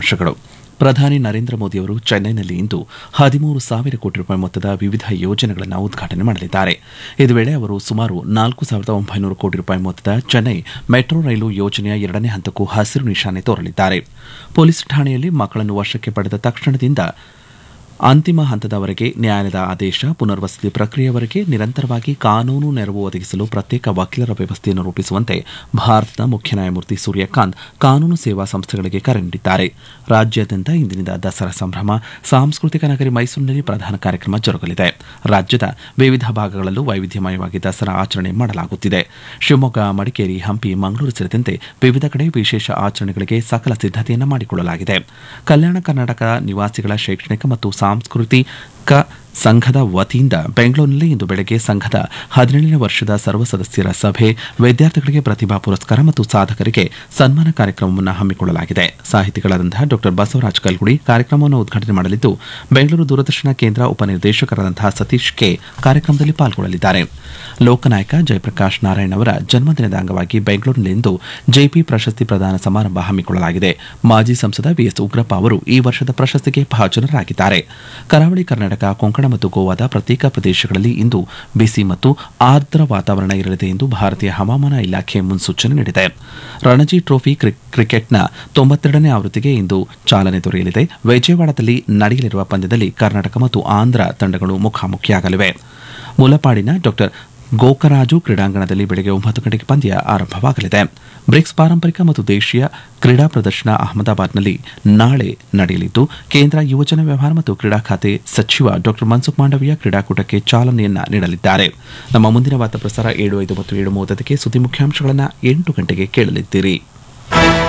ಮುಖ್ಯಾಂಶಗಳು ಪ್ರಧಾನಿ ನರೇಂದ್ರ ಮೋದಿಯವರು ಚೆನ್ನೈನಲ್ಲಿ ಇಂದು ಹದಿಮೂರು ಸಾವಿರ ಕೋಟಿ ರೂಪಾಯಿ ಮೊತ್ತದ ವಿವಿಧ ಯೋಜನೆಗಳನ್ನು ಉದ್ಘಾಟನೆ ಮಾಡಲಿದ್ದಾರೆ ಇದೇ ವೇಳೆ ಅವರು ಸುಮಾರು ನಾಲ್ಕು ಸಾವಿರದ ಒಂಬೈನೂರು ಕೋಟಿ ರೂಪಾಯಿ ಮೊತ್ತದ ಚೆನ್ನೈ ಮೆಟ್ರೋ ರೈಲು ಯೋಜನೆಯ ಎರಡನೇ ಹಂತಕ್ಕೂ ಹಸಿರು ನಿಶಾನೆ ತೋರಲಿದ್ದಾರೆ ಪೊಲೀಸ್ ಠಾಣೆಯಲ್ಲಿ ಮಕ್ಕಳನ್ನು ವಶಕ್ಕೆ ಪಡೆದ ತಕ್ಷಣದಿಂದ ಅಂತಿಮ ಹಂತದವರೆಗೆ ನ್ಯಾಯಾಲಯದ ಆದೇಶ ಪುನರ್ವಸತಿ ಪ್ರಕ್ರಿಯೆಯವರೆಗೆ ನಿರಂತರವಾಗಿ ಕಾನೂನು ನೆರವು ಒದಗಿಸಲು ಪ್ರತ್ಯೇಕ ವಕೀಲರ ವ್ಯವಸ್ಥೆಯನ್ನು ರೂಪಿಸುವಂತೆ ಭಾರತದ ಮುಖ್ಯ ನ್ಯಾಯಮೂರ್ತಿ ಸೂರ್ಯಕಾಂತ್ ಕಾನೂನು ಸೇವಾ ಸಂಸ್ಥೆಗಳಿಗೆ ಕರೆ ನೀಡಿದ್ದಾರೆ ರಾಜ್ಯಾದ್ಯಂತ ಇಂದಿನಿಂದ ದಸರಾ ಸಂಭ್ರಮ ಸಾಂಸ್ಕೃತಿಕ ನಗರಿ ಮೈಸೂರಿನಲ್ಲಿ ಪ್ರಧಾನ ಕಾರ್ಯಕ್ರಮ ಜರುಗಲಿದೆ ರಾಜ್ಯದ ವಿವಿಧ ಭಾಗಗಳಲ್ಲೂ ವೈವಿಧ್ಯಮಯವಾಗಿ ದಸರಾ ಆಚರಣೆ ಮಾಡಲಾಗುತ್ತಿದೆ ಶಿವಮೊಗ್ಗ ಮಡಿಕೇರಿ ಹಂಪಿ ಮಂಗಳೂರು ಸೇರಿದಂತೆ ವಿವಿಧ ಕಡೆ ವಿಶೇಷ ಆಚರಣೆಗಳಿಗೆ ಸಕಲ ಸಿದ್ದತೆಯನ್ನು ಮಾಡಿಕೊಳ್ಳಲಾಗಿದೆ ಕಲ್ಯಾಣ ಕರ್ನಾಟಕ ನಿವಾಸಿಗಳ ಶೈಕ್ಷಣಿಕ ಮತ್ತು ಸಾಂಸ್ಕೃತಿಕ ಸಂಘದ ವತಿಯಿಂದ ಬೆಂಗಳೂರಿನಲ್ಲಿ ಇಂದು ಬೆಳಗ್ಗೆ ಸಂಘದ ಹದಿನೇಳನೇ ವರ್ಷದ ಸರ್ವ ಸದಸ್ಯರ ಸಭೆ ವಿದ್ಯಾರ್ಥಿಗಳಿಗೆ ಪ್ರತಿಭಾ ಪುರಸ್ಕಾರ ಮತ್ತು ಸಾಧಕರಿಗೆ ಸನ್ಮಾನ ಕಾರ್ಯಕ್ರಮವನ್ನು ಹಮ್ಮಿಕೊಳ್ಳಲಾಗಿದೆ ಸಾಹಿತಿಗಳಾದಂತಹ ಡಾ ಬಸವರಾಜ ಕಲ್ಗುಡಿ ಕಾರ್ಯಕ್ರಮವನ್ನು ಉದ್ಘಾಟನೆ ಮಾಡಲಿದ್ದು ಬೆಂಗಳೂರು ದೂರದರ್ಶನ ಕೇಂದ್ರ ಉಪನಿರ್ದೇಶಕರಾದಂತಹ ಸತೀಶ್ ಕೆ ಕಾರ್ಯಕ್ರಮದಲ್ಲಿ ಪಾಲ್ಗೊಳ್ಳಲಿದ್ದಾರೆ ಲೋಕನಾಯಕ ಜಯಪ್ರಕಾಶ್ ನಾರಾಯಣ್ ಅವರ ಜನ್ಮದಿನದ ಅಂಗವಾಗಿ ಬೆಂಗಳೂರಿನಲ್ಲಿಂದು ಜೆಪಿ ಪ್ರಶಸ್ತಿ ಪ್ರದಾನ ಸಮಾರಂಭ ಹಮ್ಮಿಕೊಳ್ಳಲಾಗಿದೆ ಮಾಜಿ ಸಂಸದ ವಿಎಸ್ ಉಗ್ರಪ್ಪ ಅವರು ಈ ವರ್ಷದ ಪ್ರಶಸ್ತಿಗೆ ಭಾಜನರಾಗಿದ್ದಾರೆ ಕರಾವಳಿ ಕರ್ನಾಟಕ ಕೊಂಕಣ ಮತ್ತು ಗೋವಾದ ಪ್ರತ್ಯೇಕ ಪ್ರದೇಶಗಳಲ್ಲಿ ಇಂದು ಬಿಸಿ ಮತ್ತು ಆರ್ದ್ರ ವಾತಾವರಣ ಇರಲಿದೆ ಎಂದು ಭಾರತೀಯ ಹವಾಮಾನ ಇಲಾಖೆ ಮುನ್ಸೂಚನೆ ನೀಡಿದೆ ರಣಜಿ ಟ್ರೋಫಿ ಕ್ರಿಕೆಟ್ನ ತೊಂಬತ್ತೆರಡನೇ ಆವೃತ್ತಿಗೆ ಇಂದು ಚಾಲನೆ ದೊರೆಯಲಿದೆ ವಿಜಯವಾಡದಲ್ಲಿ ನಡೆಯಲಿರುವ ಪಂದ್ಯದಲ್ಲಿ ಕರ್ನಾಟಕ ಮತ್ತು ಆಂಧ್ರ ತಂಡಗಳು ಮುಖಾಮುಖಿಯಾಗಲಿವೆ ಮುಲಪಾಡಿನ ಡಾ ಗೋಕರಾಜು ಕ್ರೀಡಾಂಗಣದಲ್ಲಿ ಬೆಳಗ್ಗೆ ಒಂಬತ್ತು ಗಂಟೆಗೆ ಪಂದ್ಯ ಆರಂಭವಾಗಲಿದೆ ಬ್ರಿಕ್ಸ್ ಪಾರಂಪರಿಕ ಮತ್ತು ದೇಶೀಯ ಕ್ರೀಡಾ ಪ್ರದರ್ಶನ ಅಹಮದಾಬಾದ್ನಲ್ಲಿ ನಾಳೆ ನಡೆಯಲಿದ್ದು ಕೇಂದ್ರ ಯುವಜನ ವ್ಯವಹಾರ ಮತ್ತು ಕ್ರೀಡಾ ಖಾತೆ ಸಚಿವ ಡಾ ಮನ್ಸುಖ್ ಮಾಂಡವೀಯ ಕ್ರೀಡಾಕೂಟಕ್ಕೆ ಚಾಲನೆಯನ್ನ ನೀಡಲಿದ್ದಾರೆ ನಮ್ಮ ಮುಂದಿನ ವಾರ್ತಾ ಪ್ರಸಾರ ಏಳು ಐದು ಮತ್ತು ಏಳು ಮೂವತ್ತಕ್ಕೆ ಸುದ್ದಿ ಮುಖ್ಯಾಂಶಗಳನ್ನು ಎಂಟು ಗಂಟೆಗೆ ಕೇಳಲಿದ್ದೀರಿ